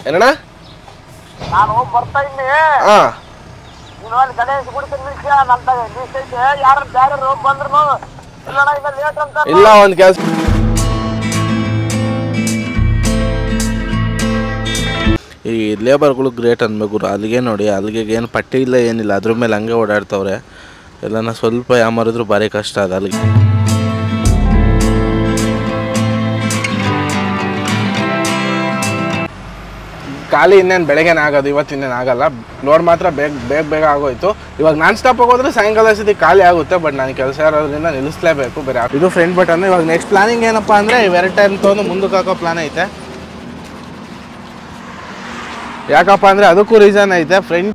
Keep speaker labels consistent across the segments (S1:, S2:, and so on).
S1: ಏನಣ್ಣ
S2: ನಾನು ಬರ್ತಾ ಇದ್ದೀನಿ
S1: ಹಾ
S2: ನೀನು ಅಲ್ಲಿ ಗಣೇಶ್ ಗುಡಿಸಿ ನಿಲ್ಸಿ ನಂತ ಲಿಸ್ಟ್ ಐತೆ ಯಾರು ಬೇರೆ ಬಂದ್ರು ಇಲ್ಲಣ್ಣ ಈಗ ಲೇಟ್ ಅಂತ
S1: ಇಲ್ಲ ಒಂದು ಕೆಲಸ ಈ ಲೇಬರ್ಗಳು ಗ್ರೇಟ್ ಅನ್ಬೇಕು ಅಲ್ಲಿಗೆ ನೋಡಿ ಅಲ್ಲಿಗೆ ಏನು ಪಟ್ಟಿ ಇಲ್ಲ ಏನಿಲ್ಲ ಅದ್ರ ಮೇಲೆ ಹಂಗೆ ಓಡಾಡ್ತವ್ರೆ ಎಲ್ಲನ ಸ್ವಲ್ಪ ಯಾಮಾರಿದ್ರು ಭಾರಿ ಕಷ್ಟ ಅದು ಅಲ್ಲಿಗೆ ಖಾಲಿ ಇನ್ನೇನು ಬೆಳಗ್ಗೆನೇ ಆಗೋದು ಇವತ್ತು ಇನ್ನೇನು ಆಗಲ್ಲ ಲೋಡ್ ಮಾತ್ರ ಬೇಗ ಬೇಗ ಬೇಗ ಆಗೋಯ್ತು ಇವಾಗ ನಾನ್ ಸ್ಟಾಪ್ ಹೋಗೋದ್ರೆ ಸಾಯಂಕಾಲ ಸತಿ ಖಾಲಿ ಆಗುತ್ತೆ ಬಟ್ ನಾನು ಕೆಲಸ ಇರೋದ್ರಿಂದ ನಿಲ್ಲಿಸ್ಲೇಬೇಕು ಬೇರೆ ಇದು ಫ್ರೆಂಡ್ ಬಟನ್ ಇವಾಗ ನೆಕ್ಸ್ಟ್ ಪ್ಲಾನಿಂಗ್ ಏನಪ್ಪ ಅಂದರೆ ಇವೆರಡು ಟೈಮ್ ತೊಗೊಂಡು ಮುಂದಕ್ಕೆ ಹಾಕೋ ಪ್ಲಾನ್ ಐತೆ ಯಾಕಪ್ಪ ಅಂದರೆ ಅದಕ್ಕೂ ರೀಸನ್ ಐತೆ ಫ್ರೆಂಡ್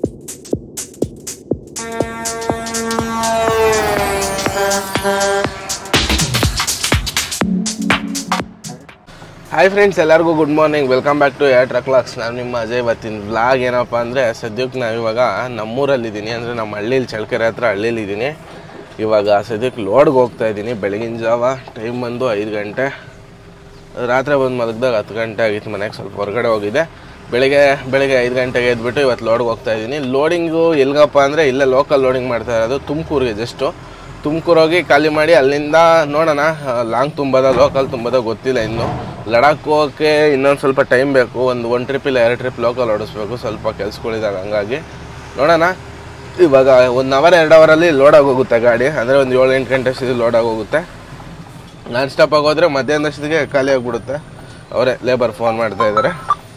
S1: ಹಾಯ್ ಫ್ರೆಂಡ್ಸ್ ಎಲ್ಲರಿಗೂ good morning welcome back to air truck logs ನಾನು ನಿಮ್ಮ ಅಜಯ್ ಇವತ್ತಿನ ವ್ಲಾಗ್ ಏನಪ್ಪ ಅಂದರೆ ಸದ್ಯಕ್ಕೆ ನಾವು ಇವಾಗ ನಮ್ಮೂರಲ್ಲಿದ್ದೀನಿ ಅಂದರೆ ನಮ್ಮ ಹಳ್ಳೀಲಿ ಚಳ್ಳಕೆರೆ ಹತ್ರ ಹಳ್ಳೀಲಿ ಇದ್ದೀನಿ ಇವಾಗ ಸದ್ಯಕ್ಕೆ ಲೋಡ್ಗೆ ಹೋಗ್ತಾ ಇದ್ದೀನಿ ಬೆಳಗಿನ ಜಾವ ಟೈಮ್ ಬಂದು ಐದು ಗಂಟೆ ರಾತ್ರಿ ಬಂದು ಮಲಗ್ದಾಗ ಹತ್ತು ಗಂಟೆ ಆಗಿತ್ತು ಮನೆಗೆ ಸ್ವಲ್ಪ ಹೊರಗಡೆ ಹೋಗಿದ್ದೆ ಬೆಳಿಗ್ಗೆ ಬೆಳಿಗ್ಗೆ ಐದು ಗಂಟೆಗೆ ಎದ್ಬಿಟ್ಟು ಇವತ್ತು ಲೋಡ್ಗೆ ಹೋಗ್ತಾ ಇದ್ದೀನಿ ಲೋಡಿಂಗು ಎಲ್ಗಪ್ಪ ಅಂದರೆ ಇಲ್ಲೇ ಲೋಕಲ್ ಲೋಡಿಂಗ್ ಮಾಡ್ತಾ ಇರೋದು ತುಮಕೂರಿಗೆ ಜಸ್ಟು ತುಮಕೂರು ಹೋಗಿ ಖಾಲಿ ಮಾಡಿ ಅಲ್ಲಿಂದ ನೋಡೋಣ ಲಾಂಗ್ ತುಂಬೋದ ಲೋಕಲ್ ತುಂಬೋದ ಗೊತ್ತಿಲ್ಲ ಇನ್ನು ಲಡಾಖ್ ಹೋಗೋಕ್ಕೆ ಇನ್ನೊಂದು ಸ್ವಲ್ಪ ಟೈಮ್ ಬೇಕು ಒಂದು ಒಂದು ಟ್ರಿಪ್ ಇಲ್ಲ ಎರಡು ಟ್ರಿಪ್ ಲೋಕಲ್ ಓಡಿಸ್ಬೇಕು ಸ್ವಲ್ಪ ಕೆಲ್ಸಗಳಿದಾಗ ಹಂಗಾಗಿ ನೋಡೋಣ ಇವಾಗ ಒಂದು ಅವರ್ ಎರಡು ಅವರಲ್ಲಿ ಲೋಡಾಗಿ ಹೋಗುತ್ತೆ ಗಾಡಿ ಅಂದರೆ ಒಂದು ಏಳು ಎಂಟು ಗಂಟೆ ಅಷ್ಟಿಗೆ ಲೋಡಾಗಿ ಹೋಗುತ್ತೆ ನಾನ್ ಸ್ಟಾಪ್ ಆಗೋದ್ರೆ ಮಧ್ಯಾಹ್ನ ಅಷ್ಟೊತ್ತಿಗೆ ಖಾಲಿ ಆಗಿಬಿಡುತ್ತೆ ಅವರೇ ಲೇಬರ್ ಫೋನ್ ಮಾಡ್ತಾ ಇದ್ದಾರೆ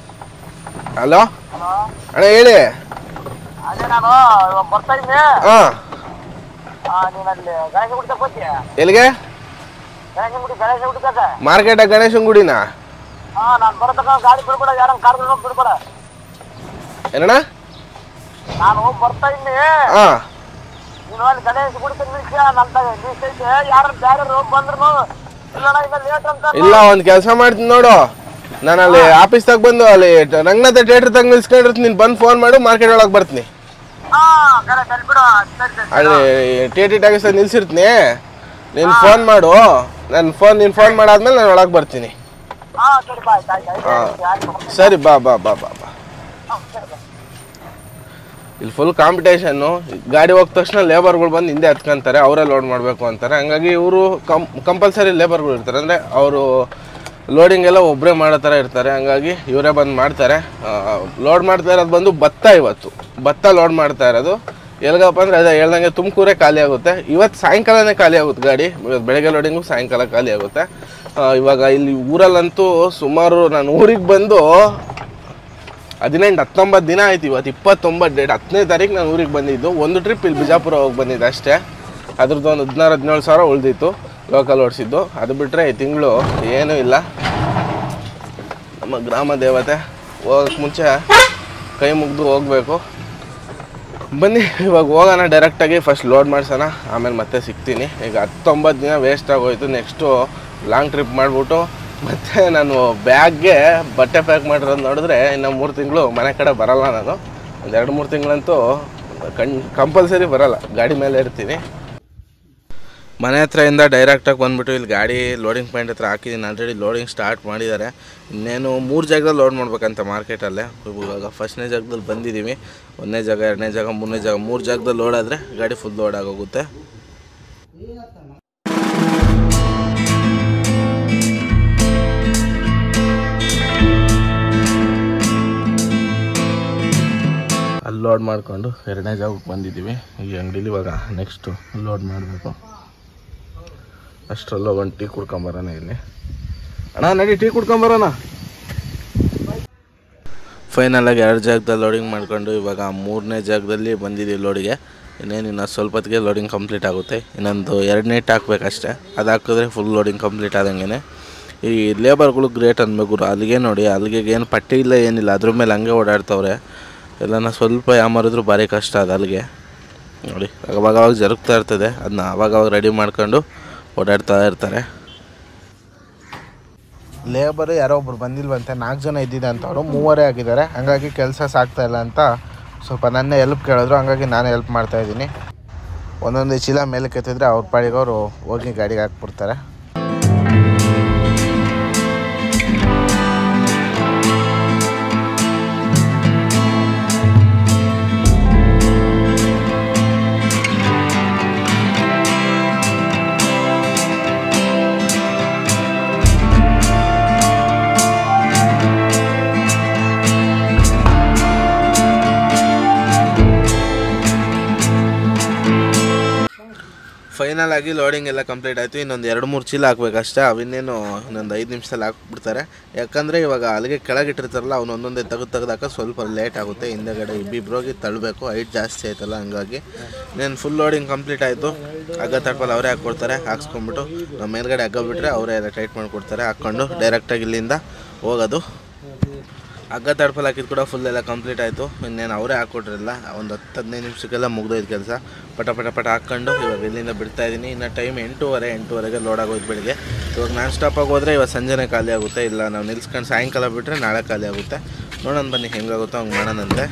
S1: ಹಲೋ ಅಣ್ಣ ಹೇಳಿ
S2: ಅದೇ ನಾನು ಇವಾಗ ಬರ್ತಾ ಇದ್ದೀನಿ
S1: ಹಾಂ
S2: ನೀನು ಅಲ್ಲಿ ಗಣೇಶ ಗುಡಿ ಹೋಗ್ತೀಯ
S1: ಎಲ್ಲಿಗೆ
S2: ಗಣೇಶ ಗುಡಿ ಗಣೇಶ ಗುಡಿ ಕತೆ
S1: ಮಾರ್ಕೆಟಾಗ ಗಣೇಶನ ಗುಡಿನಾ
S2: ಹಾ ನಾನು ಬರತಕ್ಕ ಗಾಡಿ ಬಿಡ್ಬೇಡ ಯಾರನ್ನ ಕಾರ್ ಬಿಡ್ಬೇಡ
S1: ಏನಣ್ಣ
S2: ನಾನು ಬರ್ತಾ ಇದ್ದೀನಿ
S1: ಹಾಂ
S2: ನೀನು ಅಲ್ಲಿ ಗಣೇಶ ಗುಡಿಸಿ ನಿಲ್ಸಿ ನಂತ ಲಿಸ್ಟ್ ಐತೆ ಯಾರು ಬೇರೆ ಬಂದ್ರು ಇಲ್ಲಣ್ಣ ಈಗ ಲೇಟ್ ಅಂತ
S1: ಇಲ್ಲ ಒಂದು ಕೆಲಸ ಮಾಡ್ತೀನಿ ನೋಡು ನಾನು ಅಲ್ಲಿ ಆಫೀಸ್ದಾಗ ಬಂದು ಅಲ್ಲಿ ಟ- ರಂಗನಾಥ ಥಿಯೇಟ್ರ್ ತಗ ನಿಲ್ಸ್ಕೊಂಡಿರ್ತೀನಿ ನೀನು ಬಂದು ಫೋನ್ ಮಾಡು ಮಾರ್ಕೆಟ್ ಒಳಗೆ ಬರ್ತೀನಿ
S2: ಹಾ ಕರೆಕ್ಟ್ ಅಲ್ಲಿ ಬಿಡು ಸರಿ ಸರಿ
S1: ಅಲ್ಲಿ ಟಿ ಟಿ ಟಾಕೀಸ್ದಾಗ ನಿಲ್ಸಿರ್ತೀನಿ ನೀನು ಫೋನ್ ಮಾಡು ನಾನು ಫೋನ್ ನೀನು ಫೋನ್ ಮಾಡಾದ್ಮೇಲೆ ನಾನು ಒಳಗೆ ಬರ್ತೀನಿ
S2: ಹಾ ಸರಿ ಬಾಯ್ ಆಯ್ತು ಆಯ್ತು
S1: ಹಾ.
S2: ಆಯ್ತು
S1: ಸರಿ ಬಾ ಬಾ ಬಾ ಬಾ ಬಾ
S2: ಹಾ, ಸರಿ ಬಾ
S1: ಇಲ್ಲಿ ಫುಲ್ ಕಾಂಪಿಟೇಷನ್ನು ಗಾಡಿ ಹೋದ ತಕ್ಷಣ ಲೇಬರ್ಗಳು ಬಂದು ಹಿಂದೆ ಹತ್ಕೊಂತಾರೆ ಅವರೇ ಲೋಡ್ ಮಾಡಬೇಕು ಅಂತಾರೆ ಹಂಗಾಗಿ ಇವರು ಕಂ ಕಂಪಲ್ಸರಿ ಲೇಬರ್ಗಳು ಇರ್ತಾರೆ ಅಂದರೆ ಅವರು ಲೋಡಿಂಗ್ ಎಲ್ಲ ಒಬ್ಬರೇ ಮಾಡೋ ಥರ ಇರ್ತಾರೆ ಹಂಗಾಗಿ ಇವರೇ ಬಂದು ಮಾಡ್ತಾರೆ ಲೋಡ್ ಮಾಡ್ತಾ ಇರೋದು ಬಂದು ಭತ್ತ ಇವತ್ತು ಭತ್ತ ಲೋಡ್ ಮಾಡ್ತಾ ಇರೋದು ಎಲ್ಗಪ್ಪ ಅಂದರೆ ಅದೇ ಹೇಳ್ದಂಗೆ ತುಮಕೂರೇ ಖಾಲಿ ಆಗುತ್ತೆ ಇವತ್ತು ಸಾಯಂಕಾಲನೇ ಖಾಲಿ ಆಗುತ್ತೆ ಗಾಡಿ ಇವತ್ತು ಬೆಳಗ್ಗೆ ಲೋಡಿಂಗು ಸಾಯಂಕಾಲ ಖಾಲಿ ಆಗುತ್ತೆ ಆ, ಇವಾಗ ಇಲ್ಲಿ ಊರಲ್ಲಂತೂ ಸುಮಾರು ನಾನು ಊರಿಗೆ ಬಂದು ಹದಿನೆಂಟು ಹತ್ತೊಂಬತ್ತು ದಿನ ಆಯ್ತು ಇವತ್ತು ಇಪ್ಪತ್ತೊಂಬತ್ತು ಡೇಟ್ ಹತ್ತನೇ ತಾರೀಕು ನಾನು ಊರಿಗೆ ಬಂದಿದ್ದು ಒಂದು ಟ್ರಿಪ್ ಇಲ್ಲಿ ಬಿಜಾಪುರ ಹೋಗಿ ಬಂದಿದ್ದೆ ಅಷ್ಟೇ ಅದ್ರದ್ದು ಒಂದು ಹದಿನಾರು ಹದಿನೇಳು ಸಾವಿರ ಉಳಿದಿತ್ತು ಲೋಕಲ್ ಓಡಿಸಿದ್ದು ಅದು ಬಿಟ್ಟರೆ ಈ ತಿಂಗಳು ಏನೂ ಇಲ್ಲ ನಮ್ಮ ಗ್ರಾಮ ದೇವತೆ ಹೋಗಕ್ಕೆ ಮುಂಚೆ ಕೈ ಮುಗಿದು ಹೋಗಬೇಕು ಬನ್ನಿ ಇವಾಗ ಹೋಗೋಣ ಡೈರೆಕ್ಟಾಗಿ ಫಸ್ಟ್ ಲೋಡ್ ಮಾಡ್ಸೋಣ ಆಮೇಲೆ ಮತ್ತೆ ಸಿಗ್ತೀನಿ ಈಗ ಹತ್ತೊಂಬತ್ತು ದಿನ ವೇಸ್ಟ್ ಆಗೋಯ್ತು ನೆಕ್ಸ್ಟು ಲಾಂಗ್ ಟ್ರಿಪ್ ಮಾಡಿಬಿಟ್ಟು ಮತ್ತೆ ನಾನು ಬ್ಯಾಗ್ಗೆ ಬಟ್ಟೆ ಪ್ಯಾಕ್ ಮಾಡಿರೋದು ನೋಡಿದ್ರೆ ಇನ್ನು ಮೂರು ತಿಂಗಳು ಮನೆ ಕಡೆ ಬರಲ್ಲ ನಾನು ಒಂದು ಎರಡು ಮೂರು ತಿಂಗಳಂತೂ ಕಣ್ ಕಂಪಲ್ಸರಿ ಬರಲ್ಲ ಗಾಡಿ ಮೇಲೆ ಇರ್ತೀನಿ ಮನೆ ಹತ್ರದಿಂದ ಡೈರೆಕ್ಟಾಗಿ ಬಂದುಬಿಟ್ಟು ಇಲ್ಲಿ ಗಾಡಿ ಲೋಡಿಂಗ್ ಪಾಯಿಂಟ್ ಹತ್ರ ಹಾಕಿದ್ದೀನಿ ಆಲ್ರೆಡಿ ಲೋಡಿಂಗ್ ಸ್ಟಾರ್ಟ್ ಮಾಡಿದ್ದಾರೆ ಇನ್ನೇನು ಮೂರು ಜಾಗದಲ್ಲಿ ಲೋಡ್ ಮಾಡ್ಬೇಕಂತ ಮಾರ್ಕೆಟಲ್ಲೇ ಇವಾಗ ಫಸ್ಟ್ನೇ ಜಾಗದಲ್ಲಿ ಬಂದಿದ್ದೀವಿ ಒಂದನೇ ಜಾಗ ಎರಡನೇ ಜಾಗ ಮೂರನೇ ಜಾಗ ಮೂರು ಜಾಗದಲ್ಲಿ ಲೋಡ್ ಆದರೆ ಗಾಡಿ ಫುಲ್ ಲೋಡ್ ಆಗೋಗುತ್ತೆ ಅಲ್ಲಿ ಲೋಡ್ ಮಾಡಿಕೊಂಡು ಎರಡನೇ ಜಾಗಕ್ಕೆ ಬಂದಿದ್ದೀವಿ ಈ ಅಂಗಡೀಲಿ ಇವಾಗ ನೆಕ್ಸ್ಟು ಲೋಡ್ ಮಾಡಬೇಕು ಅಷ್ಟರಲ್ಲೂ ಒಂದು ಟೀ ಕುಡ್ಕೊಂಬರೋಣ ಇಲ್ಲಿ ಅಣ್ಣ ನಡಿ ಟೀ ಕುಡ್ಕೊಂಬರೋಣ ಫೈನಲಾಗಿ ಎರಡು ಜಾಗದಲ್ಲಿ ಲೋಡಿಂಗ್ ಮಾಡ್ಕೊಂಡು ಇವಾಗ ಮೂರನೇ ಜಾಗದಲ್ಲಿ ಬಂದಿದ್ದೀವಿ ಲೋಡಿಗೆ ಇನ್ನೇನು ಇನ್ನು ಸ್ವಲ್ಪ ಹೊತ್ತಿಗೆ ಲೋಡಿಂಗ್ ಕಂಪ್ಲೀಟ್ ಆಗುತ್ತೆ ಇನ್ನೊಂದು ಎರಡು ನೈಟ್ ಹಾಕ್ಬೇಕಷ್ಟೇ ಅದು ಹಾಕಿದ್ರೆ ಫುಲ್ ಲೋಡಿಂಗ್ ಕಂಪ್ಲೀಟ್ ಆದಂಗೆ ಈ ಲೇಬರ್ಗಳು ಗ್ರೇಟ್ ಅನ್ಬೇಕು ಅಲ್ಲಿಗೆ ನೋಡಿ ಅಲ್ಲಿಗೆ ಏನು ಪಟ್ಟಿ ಇಲ್ಲ ಏನಿಲ್ಲ ಅದ್ರ ಮೇಲೆ ಹಂಗೆ ಓಡಾಡ್ತವ್ರೆ ಎಲ್ಲನ ಸ್ವಲ್ಪ ಯಾಮಾರಿದ್ರು ಭಾರಿ ಕಷ್ಟ ಅದು ಅಲ್ಲಿಗೆ ನೋಡಿ ಅವಾಗ ಅವಾಗ ಜರುಗ್ತಾ ಇರ್ತದೆ ಅದನ್ನ ಅವಾಗವಾಗ ರೆಡಿ ಮಾಡ್ಕೊಂಡು ಓಡಾಡ್ತಾ ಇರ್ತಾರೆ ಲೇಬರ್ ಯಾರೋ ಒಬ್ರು ಬಂದಿಲ್ವಂತೆ ನಾಲ್ಕು ಜನ ಇದ್ದಿದೆ ಅಂತ ಅವರು ಮೂವರೇ ಆಗಿದ್ದಾರೆ ಹಂಗಾಗಿ ಕೆಲಸ ಸಾಕ್ತಾ ಇಲ್ಲ ಅಂತ ಸ್ವಲ್ಪ ನನ್ನೇ ಹೆಲ್ಪ್ ಕೇಳಿದ್ರು ಹಂಗಾಗಿ ನಾನು ಹೆಲ್ಪ್ ಮಾಡ್ತಾ ಇದ್ದೀನಿ ಒಂದೊಂದು ಚೀಲ ಮೇಲೆ ಕೆತ್ತಿದ್ರೆ ಅವ್ರ ಪಾಡಿಗೆ ಅವರು ಹೋಗಿ ಗಾಡಿಗೆ ಹಾಕ್ಬಿಡ್ತಾರೆ ಫೈನಲ್ ಆಗಿ ಲೋಡಿಂಗ್ ಎಲ್ಲ ಕಂಪ್ಲೀಟ್ ಆಯಿತು ಇನ್ನೊಂದು ಎರಡು ಮೂರು ಚೀಲ ಹಾಕ್ಬೇಕಷ್ಟೇ ಅವಿನ್ನೇನು ಇನ್ನೊಂದು ಐದು ನಿಮಿಷದಲ್ಲಿ ಹಾಕ್ಬಿಡ್ತಾರೆ ಯಾಕಂದರೆ ಇವಾಗ ಅಲ್ಲಿಗೆ ಕೆಳಗಿಟ್ಟಿರ್ತಾರಲ್ಲ ಅವ್ನು ಒಂದೊಂದೇ ತೆಗೆದು ತೆಗೆದಾಕ ಸ್ವಲ್ಪ ಲೇಟ್ ಆಗುತ್ತೆ ಹಿಂದೆಗಡೆ ಇಬ್ಬಿಬ್ರೋಗಿ ತಳ್ಳಬೇಕು ಹೈಟ್ ಜಾಸ್ತಿ ಆಯ್ತಲ್ಲ ಹಂಗಾಗಿ నేను ಫುಲ್ ಲೋಡಿಂಗ್ ಕಂಪ್ಲೀಟ್ ಆಯಿತು ಹಗ್ಗ ತಡ್ಪಲ್ಲಿ ಅವರೇ ಹಾಕ್ಕೊಡ್ತಾರೆ ಹಾಕ್ಸ್ಕೊಂಬಿಟ್ಟು ನಮ್ಮ ಮೇಲ್ಗಡೆ ಹಗ್ಗ ಬಿಟ್ಟರೆ ಅವರೇ ಎಲ್ಲ ಟೈಟ್ ಮಾಡಿಕೊಡ್ತಾರೆ ಹಾಕ್ಕೊಂಡು ಡೈರೆಕ್ಟಾಗಿ ಇಲ್ಲಿಂದ ಹೋಗೋದು ಹಗ್ಗ ತಡ್ಪಲ್ ಹಾಕಿದ್ದು ಕೂಡ ಫುಲ್ ಎಲ್ಲ ಕಂಪ್ಲೀಟ್ ಆಯಿತು ಇನ್ನೇನು ಅವರೇ ಹಾಕ್ಕೊಟ್ರಲ್ಲ ಒಂದು ಹತ್ತು ಹದಿನೈದು ನಿಮಿಷಕ್ಕೆಲ್ಲ ಮುಗ್ದೋಯ್ತು ಕೆಲಸ ಪಟ ಪಟ ಪಟ ಹಾಕ್ಕೊಂಡು ಇವಾಗ ಇಲ್ಲಿಂದ ಬಿಡ್ತಾ ಇದ್ದೀನಿ ಇನ್ನು ಟೈಮ್ ಎಂಟೂವರೆ ಎಂಟೂವರೆಗೆ ಲೋಡ್ ಆಗೋಯ್ತು ಬೆಳಿಗ್ಗೆ ಇವಾಗ ನಾನ್ ಸ್ಟಾಪಾಗಿ ಹೋದರೆ ಇವಾಗ ಸಂಜೆನೇ ಖಾಲಿ ಆಗುತ್ತೆ ಇಲ್ಲ ನಾವು ನಿಲ್ಸ್ಕೊಂಡು ಸಾಯಂಕಾಲ ಬಿಟ್ಟರೆ ನಾಳೆ ಖಾಲಿ ಆಗುತ್ತೆ ನೋಡೋಣ ಬನ್ನಿ ಹೆಂಗಾಗುತ್ತೋ ಹಂಗೆ ಮಾಡೋಣಂತೆ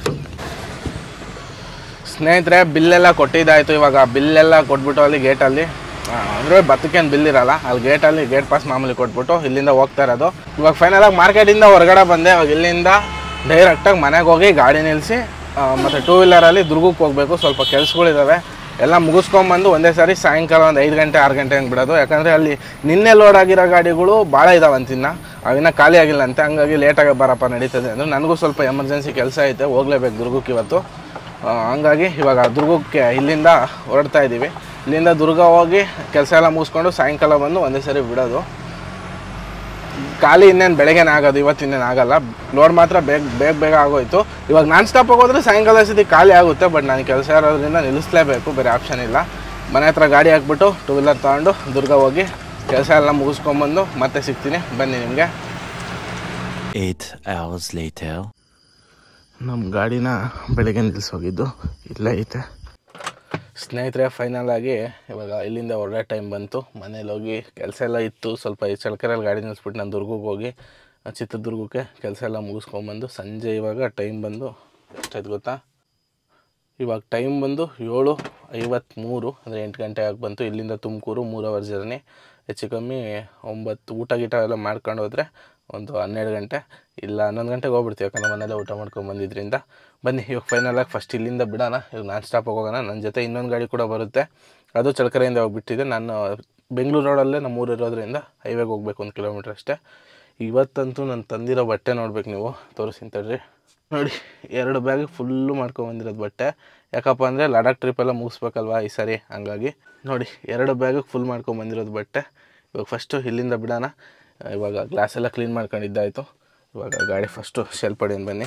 S1: ಸ್ನೇಹಿತರೆ ಬಿಲ್ಲೆಲ್ಲ ಕೊಟ್ಟಿದ್ದಾಯಿತು ಇವಾಗ ಬಿಲ್ಲೆಲ್ಲ ಕೊಟ್ಬಿಟ್ಟು ಅಲ್ಲಿ ಗೇಟಲ್ಲಿ ಅಂದರೆ ಬತ್ತಕ್ಕೇನು ಬಿಲ್ ಇರಲ್ಲ ಅಲ್ಲಿ ಗೇಟಲ್ಲಿ ಗೇಟ್ ಪಾಸ್ ಮಾಮೂಲಿ ಕೊಟ್ಬಿಟ್ಟು ಇಲ್ಲಿಂದ ಹೋಗ್ತಾ ಇರೋದು ಇವಾಗ ಫೈನಲಾಗಿ ಮಾರ್ಕೆಟಿಂದ ಹೊರಗಡೆ ಬಂದೆ ಇವಾಗ ಇಲ್ಲಿಂದ ಡೈರೆಕ್ಟಾಗಿ ಮನೆಗೆ ಹೋಗಿ ಗಾಡಿ ನಿಲ್ಲಿಸಿ ಮತ್ತು ಟೂ ವೀಲರಲ್ಲಿ ದುರ್ಗಕ್ಕೆ ಹೋಗಬೇಕು ಸ್ವಲ್ಪ ಕೆಲಸಗಳಿದ್ದಾವೆ ಎಲ್ಲ ಮುಗಿಸ್ಕೊಂಬಂದು ಒಂದೇ ಸಾರಿ ಸಾಯಂಕಾಲ ಒಂದು ಐದು ಗಂಟೆ ಆರು ಗಂಟೆ ಹಂಗೆ ಬಿಡೋದು ಯಾಕಂದರೆ ಅಲ್ಲಿ ನಿನ್ನೆ ಲೋಡ್ ಆಗಿರೋ ಗಾಡಿಗಳು ಭಾಳ ಇದಾವಂತಿನ್ನ ಅವಿನ್ನ ಖಾಲಿ ಆಗಿಲ್ಲ ಅಂತೆ ಹಂಗಾಗಿ ಲೇಟಾಗಿ ಬರಪ್ಪ ನಡೀತದೆ ಅಂದರೆ ನನಗೂ ಸ್ವಲ್ಪ ಎಮರ್ಜೆನ್ಸಿ ಕೆಲಸ ಐತೆ ಹೋಗ್ಲೇಬೇಕು ದುರ್ಗಕ್ಕೆ ಇವತ್ತು ಆ, ಹಂಗಾಗಿ ಇವಾಗ ದುರ್ಗಕ್ಕೆ ಇಲ್ಲಿಂದ ಹೊರಡ್ತಾ ಇದ್ದೀವಿ ಇಲ್ಲಿಂದ ದುರ್ಗ ಹೋಗಿ ಕೆಲಸ ಎಲ್ಲ ಮುಗಿಸ್ಕೊಂಡು ಸಾಯಂಕಾಲ ಬಂದು ಒಂದೇ ಸರಿ ಬಿಡೋದು ಖಾಲಿ ಇನ್ನೇನು ಬೆಳಗ್ಗೆನೇ ಆಗೋದು ಇವತ್ತು ಇನ್ನೇನು ಆಗಲ್ಲ ಲೋಡ್ ಮಾತ್ರ ಬೇಗ ಬೇಗ ಬೇಗ ಆಗೋಯ್ತು ಇವಾಗ ನಾನ್ ಸ್ಟಾಪ್ ಹೋದ್ರೆ ಸಾಯಂಕಾಲ ಸತಿ ಖಾಲಿ ಆಗುತ್ತೆ ಬಟ್ ನಾನು ಕೆಲಸ ಇರೋದ್ರಿಂದ ನಿಲ್ಲಿಸ್ಲೇಬೇಕು ಬೇರೆ ಆಪ್ಷನ್ ಇಲ್ಲ ಮನೆ ಹತ್ರ ಗಾಡಿ ಹಾಕ್ಬಿಟ್ಟು ಟೂ ವೀಲರ್ ತೊಗೊಂಡು ದುರ್ಗ ಹೋಗಿ ಕೆಲಸ ಎಲ್ಲ ಮುಗಿಸ್ಕೊಂಬಂದು ಮತ್ತೆ ಸಿಗ್ತೀನಿ ಬನ್ನಿ ನಿಮಗೆ
S3: Eight hours later.
S1: ನಮ್ಮ ಗಾಡಿನ ಬೆಳಗ್ಗೆ ನಿಲ್ಲಿಸೋಗಿದ್ದು ಇಲ್ಲೇ ಐತೆ ಸ್ನೇಹಿತರೆ ಫೈನಲ್ ಆಗಿ ಇವಾಗ ಇಲ್ಲಿಂದ ಹೊರಡೋ ಟೈಮ್ ಬಂತು ಮನೇಲಿ ಹೋಗಿ ಕೆಲಸ ಎಲ್ಲ ಇತ್ತು ಸ್ವಲ್ಪ ಈ ಚಳ್ಕೆರೆಯಲ್ಲಿ ಗಾಡಿ ನಿಲ್ಲಿಸ್ಬಿಟ್ಟು ನಾನು ದುರ್ಗಕ್ಕೆ ಹೋಗಿ ಆ ಚಿತ್ರದುರ್ಗಕ್ಕೆ ಕೆಲಸ ಎಲ್ಲ ಮುಗಿಸ್ಕೊಂಬಂದು ಸಂಜೆ ಇವಾಗ ಟೈಮ್ ಬಂದು ಎಷ್ಟಾಯ್ತು ಗೊತ್ತಾ ಇವಾಗ ಟೈಮ್ ಬಂದು ಏಳು ಐವತ್ತ್ಮೂರು ಅಂದರೆ ಎಂಟು ಗಂಟೆ ಆಗಿ ಬಂತು ಇಲ್ಲಿಂದ ತುಮಕೂರು ಮೂರು ಅವರ್ ಜರ್ನಿ ಹೆಚ್ಚು ಕಮ್ಮಿ ಒಂಬತ್ತು ಊಟ ಗೀಟ ಎಲ್ಲ ಮಾಡ್ಕೊಂಡು ಹೋದರೆ ಒಂದು ಹನ್ನೆರಡು ಗಂಟೆ ಇಲ್ಲ ಹನ್ನೊಂದು ಗಂಟೆಗೆ ಹೋಗ್ಬಿಡ್ತೀವಿ ಯಾಕಂದ್ರೆ ಮನೇಲೆ ಊಟ ಮಾಡ್ಕೊಂಡು ಬಂದಿದ್ದರಿಂದ ಬನ್ನಿ ಇವಾಗ ಫೈನಲಾಗಿ ಫಸ್ಟ್ ಇಲ್ಲಿಂದ ಬಿಡೋಣ ಇವಾಗ ನಾನ್ ಸ್ಟಾಪಾಗಿ ಹೋಗೋಣ ನನ್ನ ಜೊತೆ ಇನ್ನೊಂದು ಗಾಡಿ ಕೂಡ ಬರುತ್ತೆ ಅದು ಚಳಕೆರೆಯಿಂದ ಹೋಗ್ಬಿಟ್ಟಿದೆ ನಾನು ಬೆಂಗಳೂರು ರೋಡಲ್ಲೇ ನಮ್ಮ ಊರು ಇರೋದ್ರಿಂದ ಹೈವೇಗೆ ಹೋಗ್ಬೇಕು ಒಂದು ಕಿಲೋಮೀಟ್ರ್ ಅಷ್ಟೇ ಇವತ್ತಂತೂ ನಾನು ತಂದಿರೋ ಬಟ್ಟೆ ನೋಡ್ಬೇಕು ನೀವು ತೋರಿಸ್ತೀನಿ ತಡ್ರಿ ನೋಡಿ ಎರಡು ಬ್ಯಾಗ್ ಫುಲ್ಲು ಮಾಡ್ಕೊಂಬಂದಿರೋದು ಬಟ್ಟೆ ಯಾಕಪ್ಪ ಅಂದರೆ ಲಡಾಖ್ ಟ್ರಿಪ್ ಎಲ್ಲ ಮುಗಿಸ್ಬೇಕಲ್ವಾ ಈ ಸಾರಿ ಹಂಗಾಗಿ ನೋಡಿ ಎರಡು ಬ್ಯಾಗಿಗೆ ಫುಲ್ ಮಾಡ್ಕೊಂಬಂದಿರೋದು ಬಟ್ಟೆ ಇವಾಗ ಫಸ್ಟು ಇಲ್ಲಿಂದ ಬಿಡೋಣ ಇವಾಗ ಗ್ಲಾಸ್ ಎಲ್ಲ ಕ್ಲೀನ್ ಮಾಡ್ಕೊಂಡಿದ್ದಾಯಿತು ಇವಾಗ ಗಾಡಿ ಫಸ್ಟು ಶೆಲ್ಪ್ ಹೊಡಿಯೋಣ ಬನ್ನಿ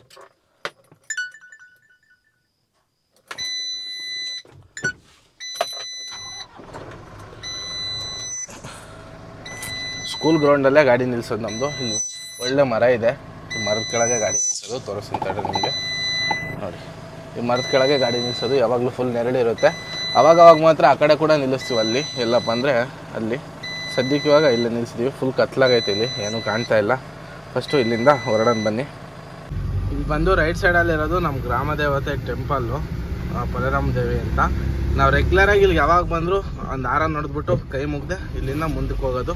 S1: ಸ್ಕೂಲ್ ಗ್ರೌಂಡಲ್ಲೇ ಗಾಡಿ ನಿಲ್ಸೋದು ನಮ್ಮದು ಇಲ್ಲಿ ಒಳ್ಳೆ ಮರ ಇದೆ ಈ ಮರದ ಕೆಳಗೆ ಗಾಡಿ ನಿಲ್ಸೋದು ತೋರಿಸ್ತೀನಿ ತಡ್ರಿ ನಿಮಗೆ ನೋಡಿ ಈ ಮರದ ಕೆಳಗೆ ಗಾಡಿ ನಿಲ್ಸೋದು ಯಾವಾಗಲೂ ಫುಲ್ ನೆರಳಿರುತ್ತೆ ಅವಾಗ ಅವಾಗ ಮಾತ್ರ ಆ ಕಡೆ ಕೂಡ ನಿಲ್ಲಿಸ್ತೀವಿ ಅಲ್ಲಿ ಎಲ್ಲಪ್ಪ ಅಂದರೆ ಅಲ್ಲಿ ಸದ್ಯಕ್ಕೆ ಇವಾಗ ಇಲ್ಲೇ ನಿಲ್ಲಿಸಿದ್ದೀವಿ ಫುಲ್ ಕತ್ಲಾಗೈತೆ ಇಲ್ಲಿ ಏನೂ ಕಾಣ್ತಾ ಇಲ್ಲ ಫಸ್ಟು ಇಲ್ಲಿಂದ ಹೊರಡೋಣ ಬನ್ನಿ ಇಲ್ಲಿ ಬಂದು ರೈಟ್ ಸೈಡಲ್ಲಿರೋದು ನಮ್ಮ ಗ್ರಾಮ ದೇವತೆ ಟೆಂಪಲ್ಲು ಪರರಾಮ ದೇವಿ ಅಂತ ನಾವು ರೆಗ್ಯುಲರಾಗಿ ಇಲ್ಲಿಗೆ ಯಾವಾಗ ಬಂದರೂ ಒಂದು ಹಾರ ನೋಡಿದ್ಬಿಟ್ಟು ಕೈ ಮುಗ್ದೆ ಇಲ್ಲಿಂದ ಮುಂದಕ್ಕೆ ಹೋಗೋದು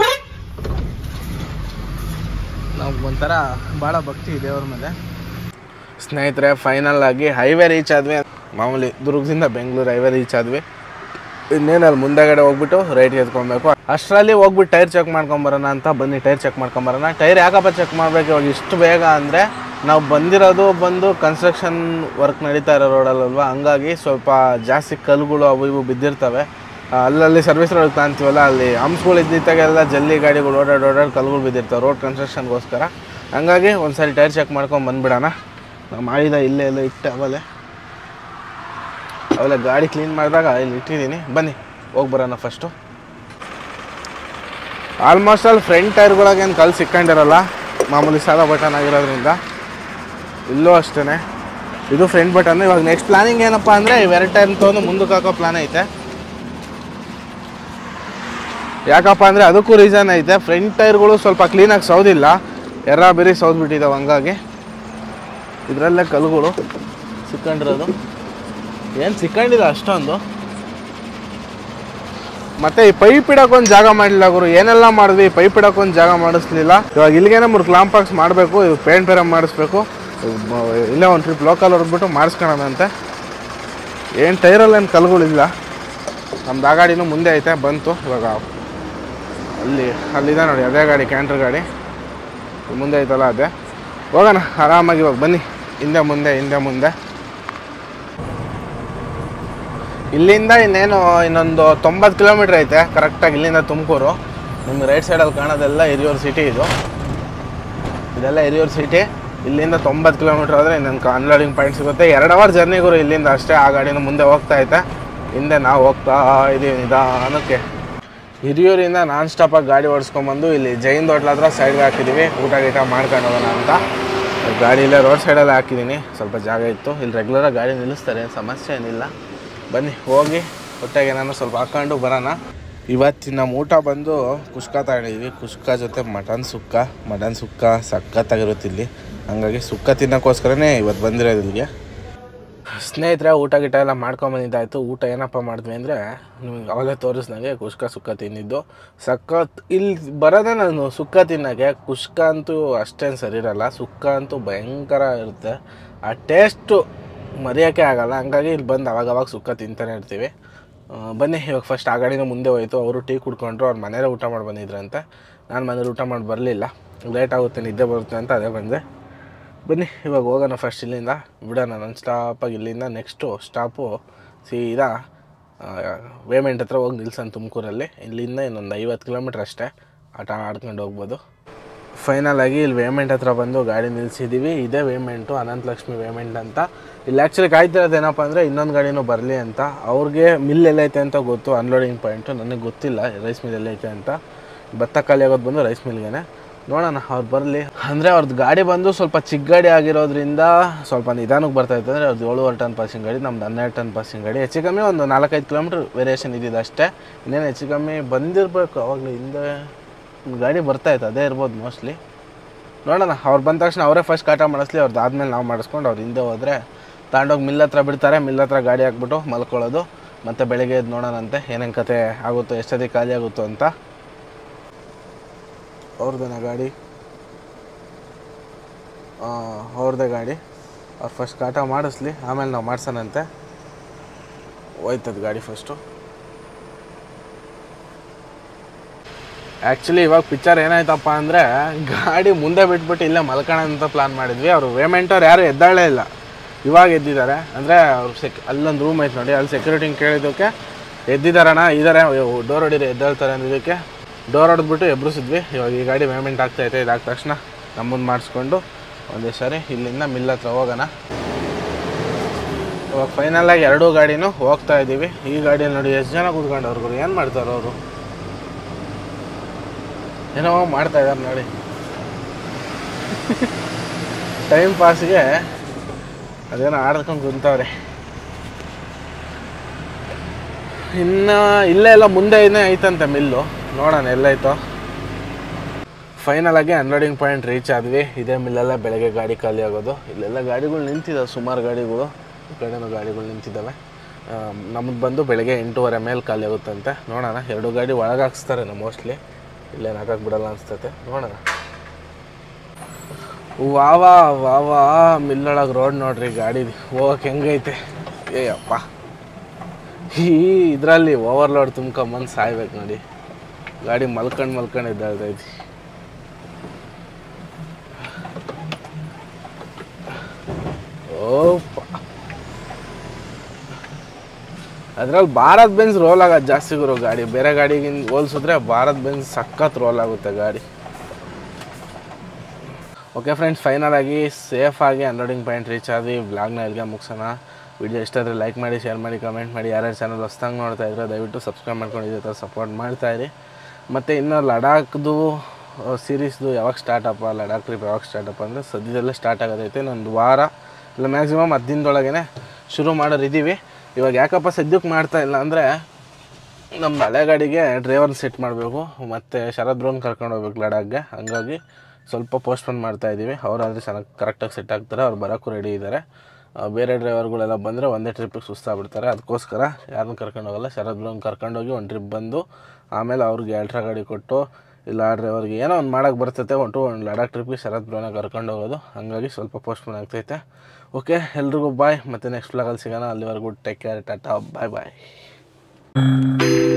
S1: ನಮ್ಗೆ ಒಂಥರ ಭಾಳ ಭಕ್ತಿ ದೇವ್ರ ಮೇಲೆ ಸ್ನೇಹಿತರೆ ಫೈನಲ್ ಆಗಿ ಹೈವೇ ರೀಚ್ ಆದ್ವಿ ಮಾಮೂಲಿ ದುರ್ಗದಿಂದ ಬೆಂಗಳೂರು ಹೈವೇ ರೀಚ್ ಆದ್ವಿ ಇನ್ನೇನು ಅಲ್ಲಿ ಮುಂದೆಗಡೆ ಹೋಗ್ಬಿಟ್ಟು ರೈಟ್ ಎತ್ಕೊಬೇಕು ಅಷ್ಟರಲ್ಲಿ ಹೋಗ್ಬಿಟ್ಟು ಟೈರ್ ಚೆಕ್ ಮಾಡ್ಕೊಂಬರೋಣ ಅಂತ ಬನ್ನಿ ಟೈರ್ ಚೆಕ್ ಮಾಡ್ಕೊಂಬರೋಣ ಟೈರ್ ಯಾಕಪ್ಪ ಚೆಕ್ ಮಾಡ್ಬೇಕು ಇವಾಗ ಇಷ್ಟು ಬೇಗ ಅಂದರೆ ನಾವು ಬಂದಿರೋದು ಬಂದು ಕನ್ಸ್ಟ್ರಕ್ಷನ್ ವರ್ಕ್ ನಡೀತಾ ಇರೋ ರೋಡಲ್ಲಲ್ವಾ ಹಂಗಾಗಿ ಸ್ವಲ್ಪ ಜಾಸ್ತಿ ಕಲ್ಲುಗಳು ಅವು ಇವು ಬಿದ್ದಿರ್ತವೆ ಆ, ಅಲ್ಲಲ್ಲಿ ಸರ್ವಿಸ್ ರೋಡ್ ಕಾಣ್ತೀವಲ್ಲ ಅಲ್ಲಿ ಹಂಪ್ಸ್ಗಳು ಇದ್ದಿದ್ದಾಗೆಲ್ಲ ಜಲ್ಲಿ ಗಾಡಿಗಳು ಓಡಾಡಿ ಓಡಾಡಿ ಕಲ್ಲುಗಳು ಬಿದ್ದಿರ್ತವೆ ರೋಡ್ ಕನ್ಸ್ಟ್ರಕ್ಷನ್ಗೋಸ್ಕರ ಹಂಗಾಗಿ ಒಂದು ಸಾರಿ ಟೈರ್ ಚೆಕ್ ಮಾಡ್ಕೊಂಡು ಬಂದ್ಬಿಡೋಣ ನಾವು ಮಾಡಿದ ಇಲ್ಲೇ ಎಲ್ಲ ಇಟ್ಟೆ ಅವಲೆ ಅವೆಲ್ಲ ಗಾಡಿ ಕ್ಲೀನ್ ಮಾಡಿದಾಗ ಇಲ್ಲಿ ಇಟ್ಟಿದ್ದೀನಿ ಬನ್ನಿ ಹೋಗಿ ಬರೋಣ ಫಸ್ಟು ಆಲ್ಮೋಸ್ಟ್ ಅಲ್ಲಿ ಫ್ರಂಟ್ ಟೈರ್ಗಳಾಗೇನು ಕಲ್ಲು ಸಿಕ್ಕೊಂಡಿರಲ್ಲ ಮಾಮೂಲಿ ಸಾದಾ ಬಟನ್ ಆಗಿರೋದ್ರಿಂದ ಇಲ್ಲೂ ಅಷ್ಟೇ ಇದು ಫ್ರಂಟ್ ಬಟನ್ ಇವಾಗ ನೆಕ್ಸ್ಟ್ ಪ್ಲಾನಿಂಗ್ ಏನಪ್ಪ ಅಂದರೆ ಇವೆರಡು ಟೈರ್ ತೊಗೊಂಡು ಮುಂದಕ್ಕೆ ಹಾಕೋ ಪ್ಲಾನ್ ಐತೆ ಯಾಕಪ್ಪ ಅಂದರೆ ಅದಕ್ಕೂ ರೀಸನ್ ಐತೆ ಫ್ರಂಟ್ ಟೈರ್ಗಳು ಸ್ವಲ್ಪ ಕ್ಲೀನಾಗಿ ಸೌದಿಲ್ಲ ಎರ್ರ ಬೇರೆ ಸೌದ್ಬಿಟ್ಟಿದ್ದಾವೆ ಹಂಗಾಗಿ ಇದರಲ್ಲೇ ಕಲ್ಲುಗಳು ಸಿಕ್ಕೊಂಡಿರೋದು ಏನು ಸಿಕ್ಕೊಂಡಿಲ್ಲ ಅಷ್ಟೊಂದು ಮತ್ತೆ ಈ ಪೈಪ್ ಇಡೋಕೊಂದು ಜಾಗ ಮಾಡಲಿಲ್ಲ ಗುರು ಏನೆಲ್ಲ ಮಾಡಿದ್ವಿ ಈ ಪೈಪ್ ಇಡೋಕೊಂದು ಜಾಗ ಮಾಡಿಸ್ಲಿಲ್ಲ ಇವಾಗ ಇಲ್ಲಿಗೇನೆ ಮೂರು ಕ್ಲಾಂಪಾಕ್ಸ್ ಮಾಡಬೇಕು ಇದು ಪೇಂಟ್ ಬೇರೆ ಮಾಡಿಸ್ಬೇಕು ಮ- ಇಲ್ಲೇ ಒಂದು ಟ್ರಿಪ್ ಲೋಕಲ್ ಹೊಡೆದ್ಬಿಟ್ಟು ಮಾಡಿಸ್ಕೊಳೋಣಂತೆ ಏನು ಟೈರಲ್ಲಿ ಏನು ಕಲ್ಲುಗಳಿಲ್ಲ ನಮ್ದು ಆ ಗಾಡಿನೂ ಮುಂದೆ ಐತೆ ಬಂತು ಇವಾಗ ಅಲ್ಲಿ ಅಲ್ಲಿದೆ ನೋಡಿ ಅದೇ ಗಾಡಿ ಕ್ಯಾಂಟ್ರ್ ಗಾಡಿ ಮುಂದೆ ಐತಲ್ಲ ಅದೇ ಹೋಗೋಣ ಆರಾಮಾಗಿ ಇವಾಗ ಬನ್ನಿ ಹಿಂದೆ ಮುಂದೆ ಹಿಂದೆ ಮುಂದೆ ಇಲ್ಲಿಂದ ಇನ್ನೇನು ಇನ್ನೊಂದು ತೊಂಬತ್ತು ಕಿಲೋಮೀಟ್ರ್ ಐತೆ ಕರೆಕ್ಟಾಗಿ ಇಲ್ಲಿಂದ ತುಮಕೂರು ನಿಮ್ಗೆ ರೈಟ್ ಸೈಡಲ್ಲಿ ಕಾಣೋದೆಲ್ಲ ಹಿರಿಯೂರು ಸಿಟಿ ಇದು ಇದೆಲ್ಲ ಹಿರಿಯೂರು ಸಿಟಿ ಇಲ್ಲಿಂದ ತೊಂಬತ್ತು ಕಿಲೋಮೀಟ್ರ್ ಆದರೆ ಇನ್ನೊಂದು ಅನ್ಲೋಡಿಂಗ್ ಪಾಯಿಂಟ್ ಸಿಗುತ್ತೆ ಎರಡು ಅವರ್ ಜರ್ನಿಗೂ ಇಲ್ಲಿಂದ ಅಷ್ಟೇ ಆ ಗಾಡಿನ ಮುಂದೆ ಹೋಗ್ತಾ ಐತೆ ಹಿಂದೆ ನಾವು ಹೋಗ್ತಾ ಇದೀವಿ ನಿಧಾನಕ್ಕೆ ಹಿರಿಯೂರಿಂದ ನಾನ್ ಸ್ಟಾಪಾಗಿ ಗಾಡಿ ಓಡಿಸ್ಕೊಂಬಂದು ಇಲ್ಲಿ ಜೈನ್ ಹೋಟ್ಲ ಹತ್ರ ಸೈಡ್ಗೆ ಹಾಕಿದ್ದೀವಿ ಊಟ ಗೀಟ ಮಾಡ್ಕೊಂಡು ಹೋಗೋಣ ಅಂತ ಗಾಡಿ ಇಲ್ಲೇ ರೋಡ್ ಸೈಡಲ್ಲೇ ಹಾಕಿದ್ದೀನಿ ಸ್ವಲ್ಪ ಜಾಗ ಇತ್ತು ಇಲ್ಲಿ ರೆಗ್ಯುಲರಾಗಿ ಗಾಡಿ ನಿಲ್ಲಿಸ್ತಾರೆ ಏನು ಸಮಸ್ಯೆ ಏನಿಲ್ಲ ಬನ್ನಿ ಹೋಗಿ ಹೊಟ್ಟೆಗೆ ನಾನು ಸ್ವಲ್ಪ ಹಾಕ್ಕೊಂಡು ಬರೋಣ ಇವತ್ತಿನ ನಮ್ಮ ಊಟ ಬಂದು ಕುಷ್ಕ ತಗೊಂಡಿದ್ವಿ ಕುಷ್ಕ ಜೊತೆ ಮಟನ್ ಸುಕ್ಕ ಮಟನ್ ಸುಕ್ಕ ಸಖತ್ತಾಗಿರುತ್ತೆ ಇಲ್ಲಿ ಹಂಗಾಗಿ ಸುಕ್ಕ ತಿನ್ನೋಕ್ಕೋಸ್ಕರನೇ ಇವತ್ತು ಬಂದಿರೋದು ಇಲ್ಲಿಗೆ ಸ್ನೇಹಿತರೆ ಊಟ ಗೀಟ ಎಲ್ಲ ಮಾಡ್ಕೊಂಬಂದಿದ್ದಾಯ್ತು ಊಟ ಏನಪ್ಪ ಮಾಡಿದ್ವಿ ಅಂದರೆ ನಿಮ್ಗೆ ಅವಾಗಲೇ ತೋರಿಸ್ದಂಗೆ ಕುಷ್ಕ ಸುಕ್ಕ ತಿಂದಿದ್ದು ಸಖತ್ ಇಲ್ಲಿ ಬರೋದೇ ನಾನು ಸುಕ್ಕ ತಿನ್ನೋಕ್ಕೆ ಕುಷ್ಕ ಅಂತೂ ಅಷ್ಟೇನು ಸರಿ ಇರಲ್ಲ ಸುಕ್ಕ ಅಂತೂ ಭಯಂಕರ ಇರುತ್ತೆ ಆ ಟೇಸ್ಟು ಮರೆಯೋಕ್ಕೆ ಆಗಲ್ಲ ಹಂಗಾಗಿ ಇಲ್ಲಿ ಬಂದು ಅವಾಗ ಅವಾಗ ಸುಕ್ಕ ತಿಂತಾನೆ ಇರ್ತೀವಿ ಆ, ಬನ್ನಿ ಇವಾಗ ಫಸ್ಟ್ ಆ ಗಾಡಿನ ಮುಂದೆ ಹೋಯ್ತು ಅವರು ಟೀ ಕುಡ್ಕೊಂಡ್ರು ಅವ್ರ ಮನೇಲೇ ಊಟ ಮಾಡಿ ಬಂದಿದ್ರಂತೆ ನಾನು ಮನೇಲಿ ಊಟ ಮಾಡಿ ಬರಲಿಲ್ಲ ಲೇಟ್ ಆಗುತ್ತೆ ನಿದ್ದೆ ಬರುತ್ತೆ ಅಂತ ಅದೇ ಬಂದೆ ಬನ್ನಿ ಇವಾಗ ಹೋಗೋಣ ಫಸ್ಟ್ ಇಲ್ಲಿಂದ ಬಿಡೋಣ ನನ್ನ ಸ್ಟಾಪಾಗಿ ಇಲ್ಲಿಂದ ನೆಕ್ಸ್ಟು ಸ್ಟಾಪು ಸೀದಾ ವೇಮೆಂಟ್ ಹತ್ರ ಹೋಗಿ ನಿಲ್ಸೋಣ ತುಮಕೂರಲ್ಲಿ ಇಲ್ಲಿಂದ ಇನ್ನೊಂದು ಐವತ್ತು ಕಿಲೋಮೀಟ್ರ್ ಅಷ್ಟೇ ಆಟ ಆಡ್ಕೊಂಡು ಹೋಗ್ಬೋದು ಫೈನಲ್ ಆಗಿ ಇಲ್ಲಿ ವೇಮೆಂಟ್ ಹತ್ರ ಬಂದು ಗಾಡಿ ನಿಲ್ಸಿದ್ದೀವಿ ಇದೇ ವೇಮೆಂಟು ಅನಂತ ಲಕ್ಷ್ಮಿ ವೇಮೆಂಟ್ ಅಂತ ಇಲ್ಲಿ ಆ್ಯಕ್ಚುಲಿ ಕಾಯ್ತಿರೋದು ಏನಪ್ಪ ಅಂದರೆ ಇನ್ನೊಂದು ಗಾಡಿನೂ ಬರಲಿ ಅಂತ ಅವ್ರಿಗೆ ಮಿಲ್ ಎಲ್ಲೈತೆ ಅಂತ ಗೊತ್ತು ಅನ್ಲೋಡಿಂಗ್ ಪಾಯಿಂಟು ನನಗೆ ಗೊತ್ತಿಲ್ಲ ರೈಸ್ ಮಿಲ್ ಎಲ್ಲೈತೆ ಅಂತ ಭತ್ತ ಖಾಲಿ ಆಗೋದು ಬಂದು ರೈಸ್ ಮಿಲ್ಗೆ ನೋಡೋಣ ಅವ್ರು ಬರಲಿ ಅಂದರೆ ಅವ್ರದ್ದು ಗಾಡಿ ಬಂದು ಸ್ವಲ್ಪ ಚಿಕ್ಕ ಗಾಡಿ ಆಗಿರೋದ್ರಿಂದ ಸ್ವಲ್ಪ ನಿಧಾನಕ್ಕೆ ಬರ್ತಾ ಇತ್ತು ಅಂದರೆ ಅವ್ರದ್ದು ಏಳುವರೆ ಟನ್ ಪಾಸಿಂಗ್ ಗಾಡಿ ನಮ್ದು ಹನ್ನೆರಡು ಟನ್ ಪಾಸಿಂಗ್ ಗಾಡಿ ಹೆಚ್ಚು ಕಮ್ಮಿ ಒಂದು ನಾಲ್ಕೈದು ಕಿಲೋಮೀಟ್ರ್ ವೇರಿಯೇಷನ್ ಇದ್ದಿದ್ದು ಅಷ್ಟೇ ಇನ್ನೇನು ಹೆಚ್ಚು ಕಮ್ಮಿ ಬಂದಿರಬೇಕು ಅವಾಗಲೂ ಹಿಂದೆ ಗಾಡಿ ಬರ್ತಾ ಇತ್ತು ಅದೇ ಇರ್ಬೋದು ಮೋಸ್ಟ್ಲಿ ನೋಡೋಣ ಅವ್ರು ಬಂದ ತಕ್ಷಣ ಅವರೇ ಫಸ್ಟ್ ಕಾಟ ಮಾಡಿಸ್ಲಿ ಅವ್ರದ್ದು ಆದಮೇಲೆ ನಾವು ಮಾಡಿಸ್ಕೊಂಡು ಅವ್ರು ಹಿಂದೆ ಹೋದರೆ ತಗೊಂಡೋಗಿ ಮಿಲ್ ಹತ್ರ ಬಿಡ್ತಾರೆ ಮಿಲ್ ಹತ್ರ ಗಾಡಿ ಹಾಕ್ಬಿಟ್ಟು ಮಲ್ಕೊಳ್ಳೋದು ಮತ್ತು ಬೆಳಗ್ಗೆ ಎದ್ದು ನೋಡೋಣಂತೆ ಏನೇನು ಕತೆ ಆಗುತ್ತೋ ಎಷ್ಟೊತ್ತಿಗೆ ಖಾಲಿ ಆಗುತ್ತೋ ಅಂತ ಅವ್ರದ್ದೇನ ಗಾಡಿ ಅವ್ರದ್ದೇ ಗಾಡಿ ಅವ್ರು ಫಸ್ಟ್ ಕಾಟ ಮಾಡಿಸ್ಲಿ ಆಮೇಲೆ ನಾವು ಮಾಡ್ಸೋಣಂತೆ ಹೋಯ್ತದ ಗಾಡಿ ಫಸ್ಟು ಆ್ಯಕ್ಚುಲಿ ಇವಾಗ ಪಿಕ್ಚರ್ ಏನಾಯ್ತಪ್ಪ ಅಂದರೆ ಗಾಡಿ ಮುಂದೆ ಬಿಟ್ಬಿಟ್ಟು ಇಲ್ಲೇ ಮಲ್ಕೋಣ ಅಂತ ಪ್ಲಾನ್ ಮಾಡಿದ್ವಿ ಅವರು ವೇಮೆಂಟವ್ರು ಯಾರು ಎದ್ದಾಳೇ ಇಲ್ಲ ಇವಾಗ ಎದ್ದಿದ್ದಾರೆ ಅಂದರೆ ಅವ್ರು ಸೆಕ್ ಅಲ್ಲೊಂದು ರೂಮ್ ಐತೆ ನೋಡಿ ಅಲ್ಲಿ ಸೆಕ್ಯೂರಿಟಿಂಗ್ ಕೇಳಿದ್ದಕ್ಕೆ ಎದ್ದಿದ್ದಾರಣ್ಣ ಇದ್ದಾರೆ ಡೋರ್ ಹೊಡಿರಿ ಎದ್ದೇಳ್ತಾರೆ ಅಂದಿದ್ದಕ್ಕೆ ಡೋರ್ ಹೊಡೆದ್ಬಿಟ್ಟು ಎಬ್ರಿಸಿದ್ವಿ ಇವಾಗ ಈ ಗಾಡಿ ಪೇಮೆಂಟ್ ಆಗ್ತೈತೆ ಇದಾದ ತಕ್ಷಣ ನಮ್ಮನ್ನು ಮಾಡಿಸ್ಕೊಂಡು ಒಂದೇ ಸಾರಿ ಇಲ್ಲಿಂದ ಮಿಲ್ ಹತ್ರ ಹೋಗೋಣ ಇವಾಗ ಫೈನಲಾಗಿ ಎರಡೂ ಗಾಡಿನೂ ಹೋಗ್ತಾ ಇದ್ದೀವಿ ಈ ಗಾಡಿಯಲ್ಲಿ ನೋಡಿ ಎಷ್ಟು ಜನ ಕೂತ್ಕೊಂಡವ್ರು ಏನು ಮಾಡ್ತಾರೆ ಅವರು ಏನೋ ಮಾಡ್ತಾ ಇದ್ದಾರೆ ನೋಡಿ ಟೈಮ್ ಪಾಸ್ಗೆ ಅದೇನೋ ಆಡ್ಕೊಂಡು ಕುಂತವ್ರೆ ಇನ್ನು ಇಲ್ಲೇ ಎಲ್ಲ ಮುಂದೆ ಇನ್ನೇ ಐತಂತೆ ಮಿಲ್ಲು ನೋಡೋಣ ಎಲ್ಲೈತೋ ಫೈನಲ್ ಆಗಿ ಅನ್ಲೋಡಿಂಗ್ ಪಾಯಿಂಟ್ ರೀಚ್ ಆದ್ವಿ ಇದೇ ಮಿಲ್ಲೆಲ್ಲ ಬೆಳಗ್ಗೆ ಗಾಡಿ ಖಾಲಿ ಆಗೋದು ಇಲ್ಲೆಲ್ಲ ಗಾಡಿಗಳು ನಿಂತಿದ್ದಾವೆ ಸುಮಾರು ಗಾಡಿಗಳು ಈ ಕಡೆನೂ ಗಾಡಿಗಳು ನಿಂತಿದ್ದಾವೆ ನಮ್ಮದು ಬಂದು ಬೆಳಗ್ಗೆ ಎಂಟೂವರೆ ಮೇಲೆ ಖಾಲಿ ಆಗುತ್ತಂತೆ ನೋಡೋಣ ಎರಡು ಗಾಡಿ ಒಳಗೆ ಹಾಕ್ಸ್ತಾರೆ ನಮ್ಮ ಮೋಸ್ಟ್ಲಿ ಇಲ್ಲೇನು ಹಾಕಕ್ಕೆ ಬಿಡಲ್ಲ ಅನ್ಸ್ತೈತೆ ನೋಡೋಣ ವಾವಾ ವಾವಾ ಮಿಲ್ಲೊಳಗೆ ರೋಡ್ ನೋಡ್ರಿ ಗಾಡಿ ಹೋಗಕ್ಕೆ ಹೆಂಗೈತೆ ಏಯಪ್ಪ ಈ ಇದರಲ್ಲಿ ಓವರ್ಲೋಡ್ ತುಂಬ್ಕೊಂಬಂದು ಸಾಯ್ಬೇಕು ನೋಡಿ ಗಾಡಿ ಮಲ್ಕೊಂಡು ಮಲ್ಕೊಂಡು ಇದ್ದಾಳ್ತೈತಿ ಓಪ್ಪ ಅದ್ರಲ್ಲಿ ಭಾರತ್ ಬೆನ್ಸ್ ರೋಲ್ ಆಗೋದು ಜಾಸ್ತಿ ಗುರು ಗಾಡಿ ಬೇರೆ ಗಾಡಿಗಿಂತ ಹೋಲ್ಸಿದ್ರೆ ಭಾರತ್ ಬೆನ್ಸ್ ಸಖತ್ ರೋಲ್ ಆಗುತ್ತೆ ಗಾಡಿ ಓಕೆ ಫ್ರೆಂಡ್ಸ್ ಫೈನಲ್ ಆಗಿ ಸೇಫ್ ಆಗಿ ಅನ್ಲೋಡಿಂಗ್ ಪಾಯಿಂಟ್ ರೀಚ್ ಆದ್ವಿ ವ್ಲಾಗ್ನ ಎಲ್ಲಿಗೆ ಮುಗಿಸೋಣ ವಿಡಿಯೋ ಇಷ್ಟಾದರೆ ಲೈಕ್ ಮಾಡಿ ಶೇರ್ ಮಾಡಿ ಕಮೆಂಟ್ ಮಾಡಿ ಯಾರ್ಯಾರು ಚಾನಲ್ ಹೊಸ್ದಂಗೆ ನೋಡ್ತಾ ಇದ್ರೆ ದಯವಿಟ್ಟು ಸಬ್ಸ್ಕ್ರೈಬ್ ಮಾಡ್ಕೊಂಡು ಇದೇ ಥರ ಸಪೋರ್ಟ್ ಮಾಡ್ತಾಯಿರಿ ಮತ್ತು ಇನ್ನು ಲಡಾಖ್ದು ಸೀರೀಸ್ದು ಯಾವಾಗ ಸ್ಟಾರ್ಟ್ ಅಪ್ಪ ಲಡಾಖ್ ಟ್ರಿಪ್ ಯಾವಾಗ ಸ್ಟಾರ್ಟ್ ಅಪ್ಪ ಅಂದರೆ ಸದ್ಯದಲ್ಲೇ ಸ್ಟಾರ್ಟ್ ಆಗೋದೈತೆ ಇನ್ನೊಂದು ವಾರ ಇಲ್ಲ ಮ್ಯಾಕ್ಸಿಮಮ್ ಹತ್ತು ದಿನದೊಳಗೇ ಶುರು ಮಾಡೋರು ಇದ್ದೀವಿ ಇವಾಗ ಯಾಕಪ್ಪ ಸದ್ಯಕ್ಕೆ ಮಾಡ್ತಾ ಇಲ್ಲ ಅಂದರೆ ನಮ್ಮ ಹಳೆ ಗಾಡಿಗೆ ಡ್ರೈವರ್ನ ಸೆಟ್ ಮಾಡಬೇಕು ಮತ್ತು ಶರದ್ ಬ್ರೋನ್ ಕರ್ಕೊಂಡು ಹೋಗ್ಬೇಕು ಲಡಾಖ್ಗೆ ಹಂಗಾಗಿ ಸ್ವಲ್ಪ ಪೋಸ್ಟ್ಪೋನ್ ಮಾಡ್ತಾ ಇದ್ದೀವಿ ಅವರಾದರೆ ಚೆನ್ನಾಗಿ ಕರೆಕ್ಟಾಗಿ ಸೆಟ್ ಆಗ್ತಾರೆ ಅವ್ರು ಬರೋಕ್ಕೂ ರೆಡಿ ಇದ್ದಾರೆ ಆ, ಬೇರೆ ಡ್ರೈವರ್ಗಳೆಲ್ಲ ಬಂದರೆ ಒಂದೇ ಟ್ರಿಪ್ಪಿಗೆ ಸುಸ್ತಾಗ್ಬಿಡ್ತಾರೆ ಅದಕ್ಕೋಸ್ಕರ ಯಾರನ್ನೂ ಕರ್ಕೊಂಡು ಹೋಗಲ್ಲ ಶರದ್ ಬ್ರೋನ್ ಕರ್ಕೊಂಡೋಗಿ ಒಂದು ಟ್ರಿಪ್ ಬಂದು ಆಮೇಲೆ ಅವ್ರಿಗೆ ಎಲ್ಟ್ರಾ ಗಾಡಿ ಕೊಟ್ಟು ಇಲ್ಲ ಆ ಡ್ರೈವರ್ಗೆ ಏನೋ ಒಂದು ಮಾಡೋಕ್ಕೆ ಬರ್ತೈತೆ ಒಟ್ಟು ಒಂದು ಲಡಾಖ್ ಟ್ರಿಪ್ಗೆ ಶರತ್ ಬ್ರೋನ ಕರ್ಕೊಂಡು ಹೋಗೋದು ಹಂಗಾಗಿ ಸ್ವಲ್ಪ ಪೋಸ್ಟ್ಪೋನ್ ಆಗ್ತೈತೆ ಓಕೆ ಎಲ್ರಿಗೂ ಬಾಯ್ ಮತ್ತು ನೆಕ್ಸ್ಟ್ ವ್ಲಾಗಲ್ಲಿ ಸಿಗೋಣ ಅಲ್ಲಿವರೆಗೂ ಟೇಕ್ ಕೇರ್ ಟಾಟಾ ಬಾಯ್ ಬಾಯ್